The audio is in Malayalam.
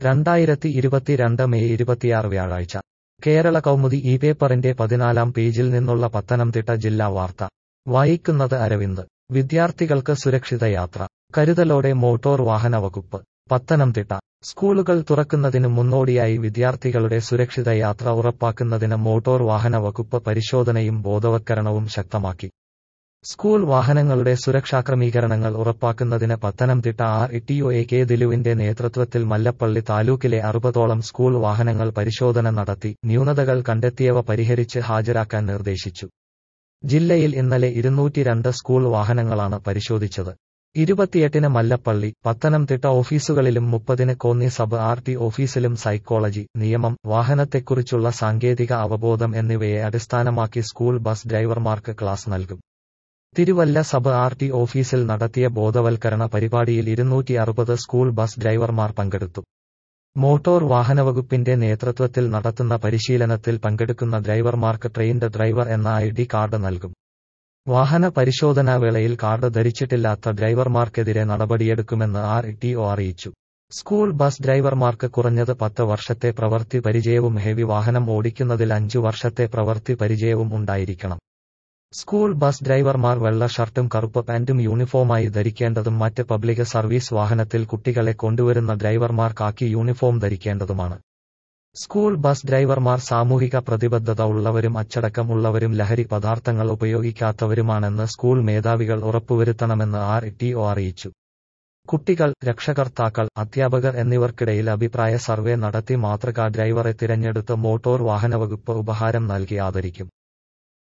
രണ്ടായിരത്തി ഇരുപത്തിരണ്ട് മെയ് ഇരുപത്തിയാറ് വ്യാഴാഴ്ച കേരള കൗമുദി ഈ പേപ്പറിന്റെ പതിനാലാം പേജിൽ നിന്നുള്ള പത്തനംതിട്ട ജില്ലാ വാർത്ത വായിക്കുന്നത് അരവിന്ദ് വിദ്യാർത്ഥികൾക്ക് സുരക്ഷിത യാത്ര കരുതലോടെ മോട്ടോർ വാഹന വകുപ്പ് പത്തനംതിട്ട സ്കൂളുകൾ തുറക്കുന്നതിന് മുന്നോടിയായി വിദ്യാർത്ഥികളുടെ സുരക്ഷിത യാത്ര ഉറപ്പാക്കുന്നതിന് മോട്ടോർ വാഹന വകുപ്പ് പരിശോധനയും ബോധവത്കരണവും ശക്തമാക്കി സ്കൂൾ വാഹനങ്ങളുടെ സുരക്ഷാക്രമീകരണങ്ങൾ ഉറപ്പാക്കുന്നതിന് Pathanamthitta R TO A K ദിലുവിന്റെ നേതൃത്വത്തിൽ മല്ലപ്പള്ളി താലൂക്കിലെ അറുപതോളം സ്കൂൾ വാഹനങ്ങൾ പരിശോധന നടത്തി ന്യൂനതകൾ കണ്ടെത്തിയവ പരിഹരിച്ച് ഹാജരാക്കാൻ നിർദ്ദേശിച്ചു ജില്ലയിൽ ഇന്നലെ ഇരുന്നൂറ്റിരണ്ട് സ്കൂൾ വാഹനങ്ങളാണ് പരിശോധിച്ചത് ഇരുപത്തിയെട്ടിന് മല്ലപ്പള്ളി പത്തനംതിട്ട ഓഫീസുകളിലും മുപ്പതിന് കോന്നി സബ് ആർ ടി ഓഫീസിലും സൈക്കോളജി നിയമം വാഹനത്തെക്കുറിച്ചുള്ള സാങ്കേതിക അവബോധം എന്നിവയെ അടിസ്ഥാനമാക്കി സ്കൂൾ ബസ് ഡ്രൈവർമാർക്ക് ക്ലാസ് നൽകും തിരുവല്ല സബ് ആർ ടി ഓഫീസിൽ നടത്തിയ ബോധവൽക്കരണ പരിപാടിയിൽ ഇരുന്നൂറ്റി അറുപത് സ്കൂൾ ബസ് ഡ്രൈവർമാർ പങ്കെടുത്തു മോട്ടോർ വാഹനവകുപ്പിന്റെ നേതൃത്വത്തിൽ നടത്തുന്ന പരിശീലനത്തിൽ പങ്കെടുക്കുന്ന ഡ്രൈവർമാർക്ക് ട്രെയിൻഡ് ഡ്രൈവർ എന്ന ഐ ഡി കാർഡ് നൽകും വാഹന പരിശോധനാ വേളയിൽ കാർഡ് ധരിച്ചിട്ടില്ലാത്ത ഡ്രൈവർമാർക്കെതിരെ നടപടിയെടുക്കുമെന്ന് ആർ ടി ഒ അറിയിച്ചു സ്കൂൾ ബസ് ഡ്രൈവർമാർക്ക് കുറഞ്ഞത് പത്ത് വർഷത്തെ പ്രവൃത്തി പരിചയവും ഹെവി വാഹനം ഓടിക്കുന്നതിൽ അഞ്ചു വർഷത്തെ പ്രവൃത്തി പരിചയവും ഉണ്ടായിരിക്കണം സ്കൂൾ ബസ് ഡ്രൈവർമാർ വെള്ള ഷർട്ടും കറുപ്പ് പാന്റും യൂണിഫോമായി ധരിക്കേണ്ടതും മറ്റ് പബ്ലിക് സർവീസ് വാഹനത്തിൽ കുട്ടികളെ കൊണ്ടുവരുന്ന ഡ്രൈവർമാർ കാക്കി യൂണിഫോം ധരിക്കേണ്ടതുമാണ് സ്കൂൾ ബസ് ഡ്രൈവർമാർ സാമൂഹിക പ്രതിബദ്ധത ഉള്ളവരും അച്ചടക്കം ഉള്ളവരും ലഹരി പദാർത്ഥങ്ങൾ ഉപയോഗിക്കാത്തവരുമാണെന്ന് സ്കൂൾ മേധാവികൾ ഉറപ്പുവരുത്തണമെന്ന് ആർ ടി ഒ അറിയിച്ചു കുട്ടികൾ രക്ഷകർത്താക്കൾ അധ്യാപകർ എന്നിവർക്കിടയിൽ അഭിപ്രായ സർവേ നടത്തി മാതൃകാ ഡ്രൈവറെ തിരഞ്ഞെടുത്ത് മോട്ടോർ വാഹനവകുപ്പ് ഉപഹാരം നൽകി ആദരിക്കും